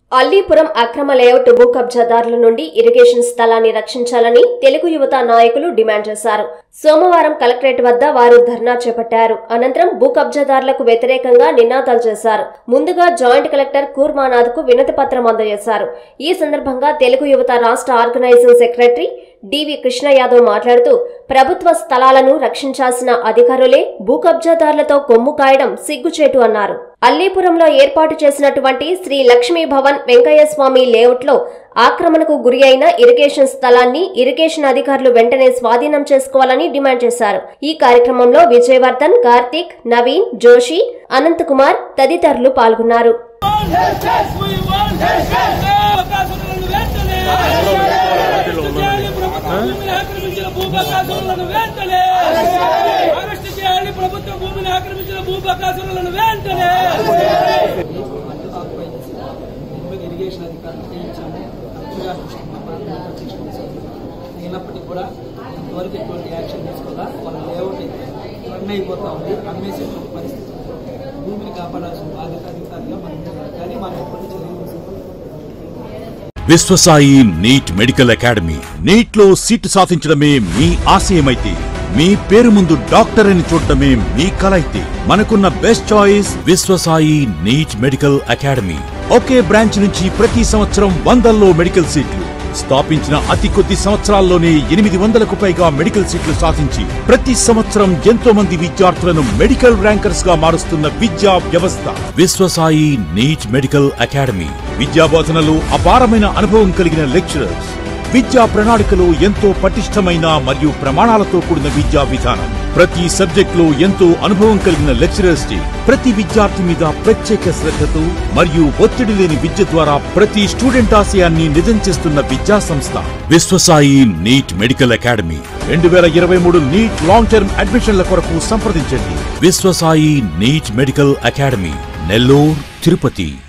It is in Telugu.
అల్లీపురం అక్రమ లేఅవుట్ భూ కబ్జాదారుల నుండి ఇరిగేషన్ స్థలాన్ని రక్షించాలని తెలుగు యువత నాయకులు డిమాండ్ చేశారు సోమవారం కలెక్టరేట్ వద్ద వారు ధర్నా చేపట్టారు అనంతరం భూ కబ్జాదారులకు వ్యతిరేకంగా నినాదాలు చేశారు ముందుగా జాయింట్ కలెక్టర్ కూర్మానాథ్ కు వినతి పత్రం అందజేశారు ఈ సందర్భంగా తెలుగు యువత రాష్ట్ర organising secretary D V Krishna Yadav మాట్లాడుతూ ప్రభుత్వ స్థలాలను రక్షించాల్సిన అధికారులే భూ కబ్జాదారులతో కొమ్ము కాయడం సిగ్గుచేటు అన్నారు అల్లీపురంలో ఏర్పాటు చేసినటువంటి శ్రీ లక్ష్మీ భవన్ వెంకయ్య స్వామి లేఅవుట్లో ఆక్రమణకు గురి అయిన ఇరిగేషన్ స్థలాన్ని ఇరిగేషన్ అధికారులు వెంటనే స్వాధీనం చేసుకోవాలని డిమాండ్ చేశారు ఈ కార్యక్రమంలో విజయవర్ధన్ కార్తీక్ నవీన్ జోషి అనంత్ కుమార్ తదితరులు పాల్గొన్నారు ప్రభుత్వ భూమిని ఆక్రమించిన భూపకాసులను వెంటనే ఇరిగేషన్ అధికారులు చేయించాము కరెక్ట్గా అయినప్పటికీ కూడా ఇంతవరకు ఎటువంటి యాక్షన్ తీసుకోవాలా వాళ్ళ లేఅవుట్ రన్ అయిపోతా ఉంది అమ్మేసేటువంటి పరిస్థితి భూమిని కాపాడాల్సిన బాధ్యత అధికారిగా మనం ఉంది. కానీ మనం ఎప్పటి నుంచి లేదు Vishwasai NEET medical academy NEET లో సీటు సాధించడమే మీ ఆశయమైతే మీ పేరు ముందు డాక్టర్ అని చూడటమే మీ కల అయితే మనకున్న best choice Vishwasai NEET medical academy ఒకే బ్రాంచ్ నుంచి ప్రతి సంవత్సరం వందల్లో మెడికల్ సీట్లు స్థాపించిన అతి కొద్ది సంవత్సరాల్లోనే ఎనిమిది వందలకు పైగా మెడికల్ సీట్లు సాధించి ప్రతి సంవత్సరం ఎంతో మంది విద్యార్థులను మెడికల్ ర్యాంకర్స్ గా మారుస్తున్న విద్యా వ్యవస్థ విశ్వసాయి నీట్ మెడికల్ అకాడమీ విద్యా బోధనలో అపారమైన అనుభవం కలిగిన లెక్చరర్స్ విద్యా ప్రణాళికలో ఎంతో పటిష్టమైన మరియు ప్రమాణాలతో కూడిన విద్యా విధానం ప్రతి సబ్జెక్ట్ లో ఎంతో అనుభవం కలిగిన లెక్చరర్స్ డే ప్రతి విద్యార్థి మీద ప్రత్యేక శ్రద్ధతో మరియు ఒత్తిడి లేని విద్య ద్వారా ప్రతి స్టూడెంట్ ఆశయాన్ని నిజం చేస్తున్న విద్యా సంస్థ విశ్వసాయి నీట్ మెడికల్ అకాడమీ రెండు వేల ఇరవై మూడు నీట్ లాంగ్ టర్మ్ అడ్మిషన్ల కొరకు సంప్రదించండి Vishwasai NEET medical academy Nellore Tirupati